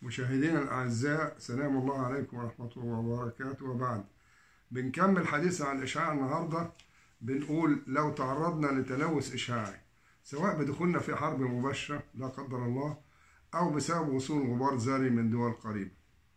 مشاهدينا الأعزاء سلام الله عليكم ورحمة الله وبركاته وبعد بنكمل حديثنا عن الإشعاع النهاردة بنقول لو تعرضنا لتلوث إشعاعي سواء بدخولنا في حرب مباشرة لا قدر الله أو بسبب وصول غبار ذري من دول قريبة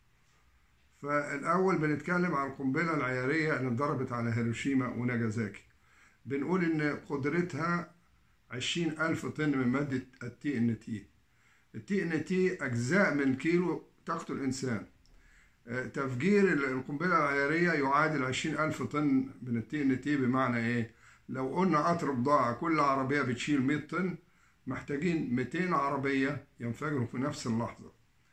فالأول بنتكلم عن القنبلة العيارية اللي انضربت على هيروشيما وناجازاكي بنقول إن قدرتها عشرين ألف طن من مادة التي إن تي التي ان تي اجزاء من كيلو تقتل انسان تفجير القنبله العياريه يعادل 20000 طن من التي ان تي بمعنى ايه لو قلنا قطر بضاعه كل عربيه بتشيل 100 طن محتاجين 200 عربيه ينفجروا في نفس اللحظه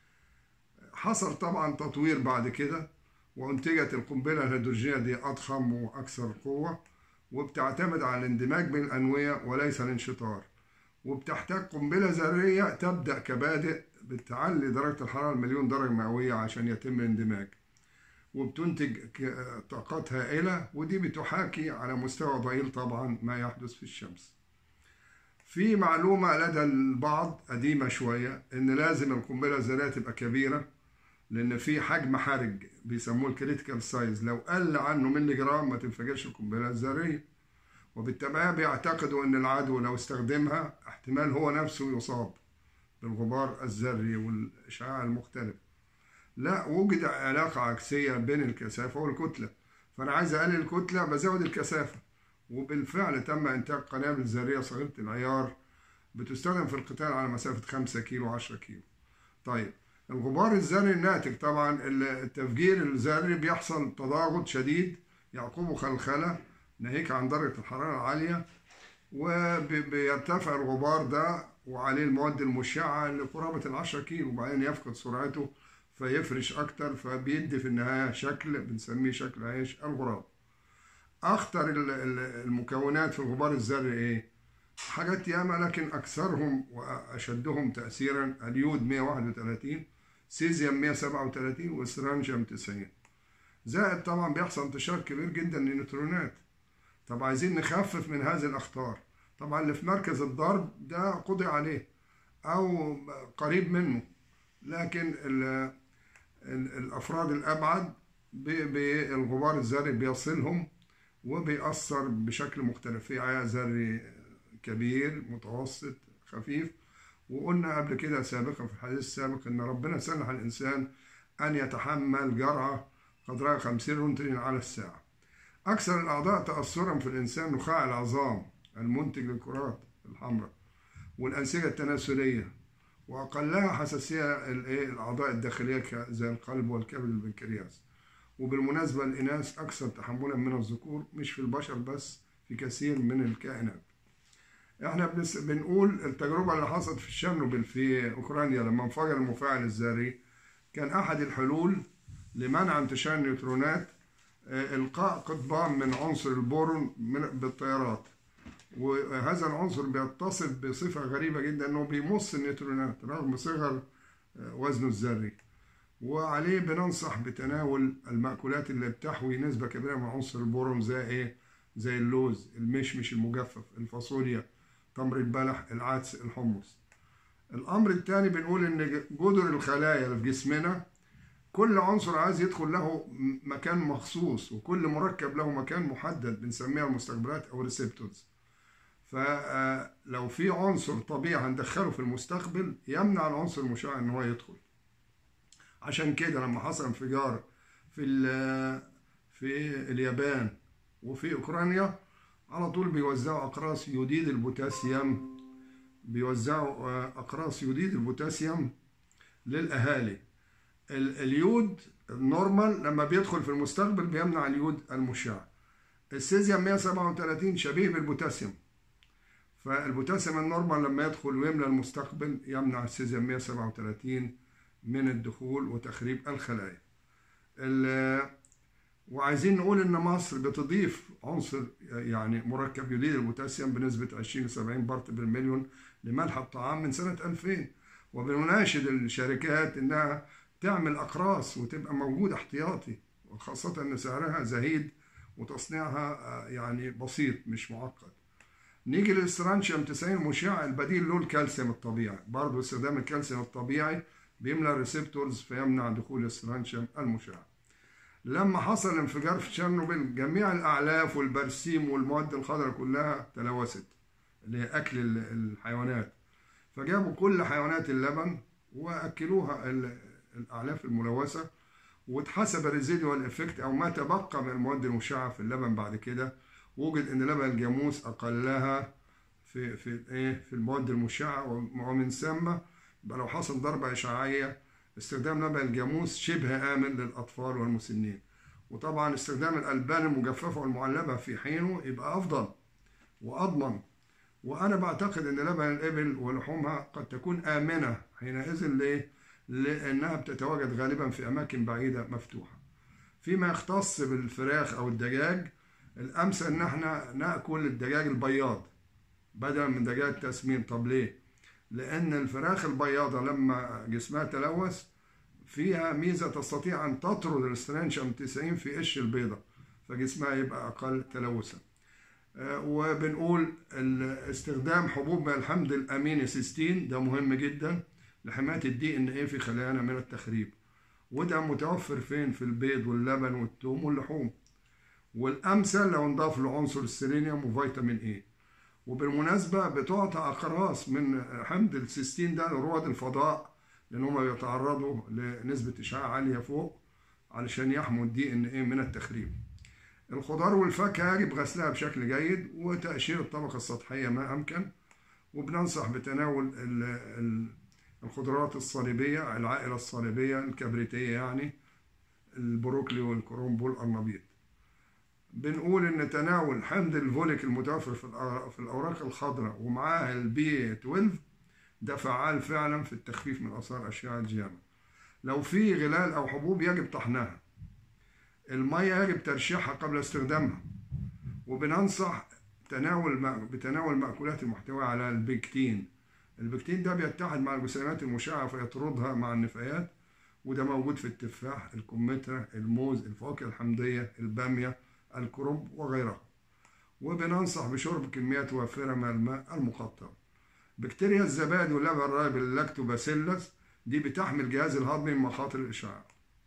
حصل طبعا تطوير بعد كده وانتجت القنبله الهيدروجينيه دي اضخم واكثر قوه وبتعتمد على الاندماج بين الانويه وليس الانشطار وبتحتاج قنبلة ذرية تبدأ كبادئ بتعلي درجة الحرارة المليون درجة مئوية عشان يتم الاندماج وبتنتج طاقات هائلة ودي بتحاكي على مستوى ضئيل طبعا ما يحدث في الشمس في معلومة لدى البعض قديمة شوية إن لازم القنبلة الذرية تبقى كبيرة لأن في حجم حرج بيسموه الكريتيكال سايز لو قل عنه ملي جرام ما تنفجرش القنبلة الذرية وبالتبعية بيعتقدوا أن العدو لو استخدمها احتمال هو نفسه يصاب بالغبار الذري والإشعاع المختلف لا وجد علاقة عكسية بين الكثافة والكتلة فأنا عايز أقلل الكتلة بزود الكثافة وبالفعل تم إنتاج قنابل ذرية صغيرة العيار بتستخدم في القتال على مسافة 5 كيلو 10 كيلو طيب الغبار الذري الناتج طبعا التفجير الذري بيحصل تضاغط شديد يعقبه خلخله ناهيك عن درجة الحرارة العالية وبيرتفع الغبار ده وعليه المواد المشعة لقرابة العشرة كيلو وبعدين يفقد سرعته فيفرش أكتر فبيدي في النهاية شكل بنسميه شكل عيش الغراب أخطر المكونات في الغبار الذري إيه؟ حاجات ياما لكن أكثرهم وأشدهم تأثيرا اليود 131 سيزيوم 137 وسترانجيوم 90 زائد طبعا بيحصل انتشار كبير جدا للنيوترونات طب عايزين نخفف من هذه الأخطار طبعا اللي في مركز الضرب ده قضي عليه أو قريب منه لكن ال ال الأفراد الأبعد بالغبار الذري بيصلهم وبيأثر بشكل مختلف في عياء ذري كبير متوسط خفيف وقلنا قبل كده سابقا في الحديث السابق ان ربنا سمح الانسان ان يتحمل جرعه قدرها 50 رونترين على الساعه أكثر الأعضاء تأثرا في الإنسان نخاع العظام المنتج للكرات الحمراء والأنسجة التناسلية وأقلها حساسية الأعضاء الداخلية زي القلب والكبد والبنكرياس وبالمناسبة الإناث أكثر تحملا من الذكور مش في البشر بس في كثير من الكائنات احنا بنقول التجربة اللي حصلت في الشرنوبل في أوكرانيا لما انفجر المفاعل الذري كان أحد الحلول لمنع انتشار النيوترونات إلقاء قضبان من عنصر البورون بالطيارات وهذا العنصر بيتصف بصفة غريبة جدا أنه بيمص النيوترونات رغم صغر وزنه الذري وعليه بننصح بتناول المأكولات اللي بتحوي نسبة كبيرة من عنصر البورون زي إيه؟ زي اللوز، المشمش المجفف، الفاصوليا، تمر البلح، العدس، الحمص. الأمر الثاني بنقول إن جدر الخلايا اللي في جسمنا كل عنصر عايز يدخل له مكان مخصوص وكل مركب له مكان محدد بنسميها المستقبلات او ريسبتورز فلو في عنصر طبيعي هندخله في المستقبل يمنع العنصر المشع ان هو يدخل عشان كده لما حصل انفجار في في اليابان وفي اوكرانيا على طول بيوزعوا اقراص يوديد البوتاسيوم بيوزعوا اقراص يوديد البوتاسيوم للاهالي اليود النورمال لما بيدخل في المستقبل بيمنع اليود المشع السيزيوم 137 شبيه بالبوتاسيوم فالبوتاسيوم النورمال لما يدخل ويملى المستقبل يمنع السيزيوم 137 من الدخول وتخريب الخلايا وعايزين نقول ان مصر بتضيف عنصر يعني مركب يوديد البوتاسيوم بنسبه 20 ل 70 بارت بالمليون لملح الطعام من سنه 2000 وبنناشد الشركات انها تعمل أقراص وتبقى موجود احتياطي وخاصة أن سعرها زهيد وتصنيعها يعني بسيط مش معقد نيجي للسترانشيوم 90 مشع البديل له الكالسيوم الطبيعي برضه استخدام الكالسيوم الطبيعي بيملى الريسبتورز فيمنع دخول السترانشيوم المشع لما حصل انفجار في تشيرنوبيل جميع الاعلاف والبرسيم والمواد الخضراء كلها تلوثت اللي هي اكل الحيوانات فجابوا كل حيوانات اللبن واكلوها الاعلاف الملوثه واتحسب الريزيدوال افكت او ما تبقى من المواد المشعه في اللبن بعد كده وجد ان لبن الجاموس اقلها في في ايه في المواد المشعه ومن ثم يبقى لو حصل ضربه اشعاعيه استخدام لبن الجاموس شبه امن للاطفال والمسنين وطبعا استخدام الالبان المجففه والمعلبه في حينه يبقى افضل واضمن وانا بعتقد ان لبن الابل ولحومها قد تكون امنه حينئذ ليه لانها بتتواجد غالبا في اماكن بعيده مفتوحه فيما يختص بالفراخ او الدجاج الامثل ان احنا ناكل الدجاج البياض بدلا من دجاج تسمين طب ليه لان الفراخ البياضه لما جسمها تلوث فيها ميزه تستطيع ان تطرد الاسترانشيوم 90 في قش البيضه فجسمها يبقى اقل تلوثا وبنقول استخدام حبوب من الحمض الاميني سيستين ده مهم جدا لحمايه الدي ان ايه في خلايانا من التخريب وده متوفر فين في البيض واللبن والثوم واللحوم والامثل لو نضاف له عنصر السيلينيوم وفيتامين اي وبالمناسبه بتعطى اقراص من حمض السيستين ده لرواد الفضاء لان هم بيتعرضوا لنسبه اشعاع عاليه فوق علشان يحموا الدي ان ايه من التخريب الخضار والفاكهه يجب غسلها بشكل جيد وتقشير الطبقه السطحيه ما امكن وبننصح بتناول الخضروات الصليبيه العائله الصليبيه الكبريتيه يعني البروكلي والكرنب والقرنبيط بنقول ان تناول حمض الفوليك المتوفر في الاوراق الخضراء ومعاه البي 12 ده فعال فعلا في التخفيف من اثار اشعه الجياما لو في غلال او حبوب يجب طحنها الميه يجب ترشيحها قبل استخدامها وبننصح تناول بتناول مأكولات المحتوى على البكتين البكتين ده بيتحد مع الجسيمات المشعة فيطردها مع النفايات وده موجود في التفاح الكمثرى الموز الفواكه الحمضية البامية الكرنب وغيرها وبننصح بشرب كميات وافرة من الماء المقطر بكتيريا الزبادي واللبن الرايب اللاكتوباسيلس دي بتحمي الجهاز الهضمي من مخاطر الإشعاع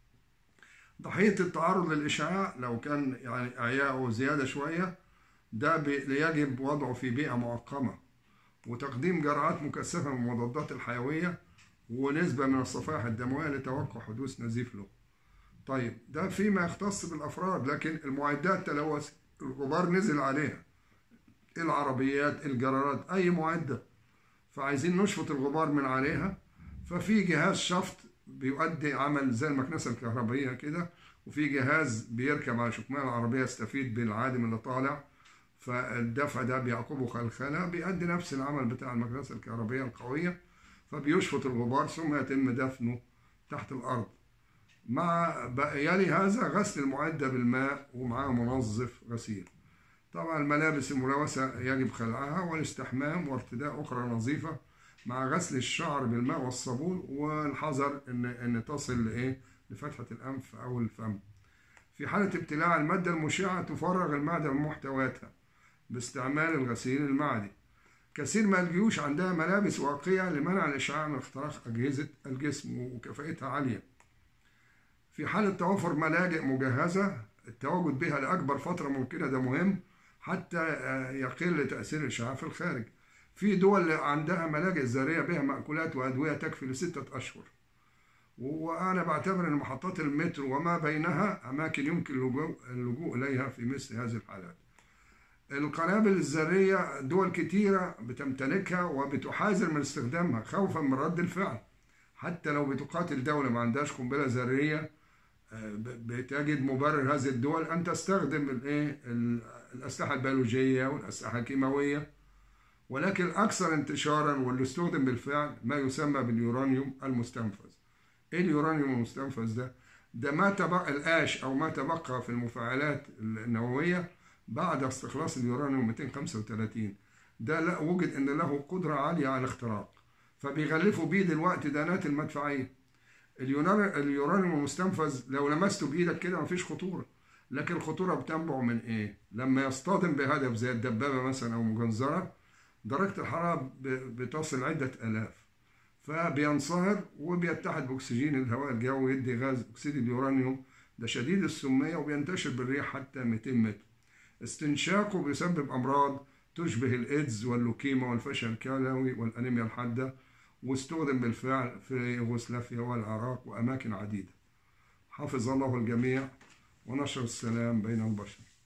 ضحية التعرض للإشعاع لو كان يعني إعياءه زيادة شوية ده يجب وضعه في بيئة معقمة وتقديم جرعات مكثفة من المضادات الحيوية ونسبة من الصفائح الدموية لتوقع حدوث نزيف له طيب ده فيما يختص بالافراد لكن المعدات تلوث الغبار نزل عليها العربيات الجرارات اي معده فعايزين نشفط الغبار من عليها ففي جهاز شفط بيؤدي عمل زي المكنسه الكهربائيه كده وفي جهاز بيركب على شكمان العربيه يستفيد بالعادم اللي طالع فالدفع ده بيعقبه خلخله بيؤدي نفس العمل بتاع المكنسه الكهربائيه القويه فبيشفط الغبار ثم يتم دفنه تحت الارض مع يلي هذا غسل المعدة بالماء ومعاه منظف غسيل طبعا الملابس الملوثة يجب خلعها والاستحمام وارتداء أخرى نظيفة مع غسل الشعر بالماء والصابون والحذر إن إن تصل لإيه لفتحة الأنف أو الفم. في حالة ابتلاع المادة المشعة تفرغ المعدة من محتوياتها باستعمال الغسيل المعدي. كثير من الجيوش عندها ملابس واقية لمنع الإشعاع من اختراق أجهزة الجسم وكفاءتها عالية. في حالة توفر ملاجئ مجهزة التواجد بها لأكبر فترة ممكنة ده مهم حتى يقل تأثير الإشعاع في الخارج في دول عندها ملاجئ ذرية بها مأكولات وأدوية تكفي لستة أشهر وأنا بعتبر أن محطات المترو وما بينها أماكن يمكن اللجوء إليها في مثل هذه الحالات القنابل الذرية دول كتيرة بتمتلكها وبتحاذر من استخدامها خوفا من رد الفعل حتى لو بتقاتل دولة ما عندهاش قنبلة ذرية بتجد مبرر هذه الدول ان تستخدم الايه الاسلحه البيولوجيه والاسلحه الكيماويه ولكن الاكثر انتشارا واللي استخدم بالفعل ما يسمى باليورانيوم المستنفذ ايه اليورانيوم المستنفذ ده ده ما تبقى الآش أو ما تبقى في المفاعلات النووية بعد استخلاص اليورانيوم 235 ده لا وجد أن له قدرة عالية على الاختراق فبيغلفوا بيه دلوقتي دانات المدفعية اليورانيوم المستنفذ لو لمسته بايدك كده مفيش خطوره لكن الخطوره بتنبع من ايه لما يصطدم بهدف زي الدبابه مثلا او مجنزره درجه الحراره بتصل عده الاف فبينصهر وبيتحد باكسجين الهواء الجوي يدي غاز اكسيد اليورانيوم ده شديد السميه وبينتشر بالريح حتى 200 متر استنشاقه بيسبب امراض تشبه الايدز واللوكيما والفشل الكلوي والانيميا الحاده واستخدم بالفعل في يوغوسلافيا والعراق واماكن عديده حفظ الله الجميع ونشر السلام بين البشر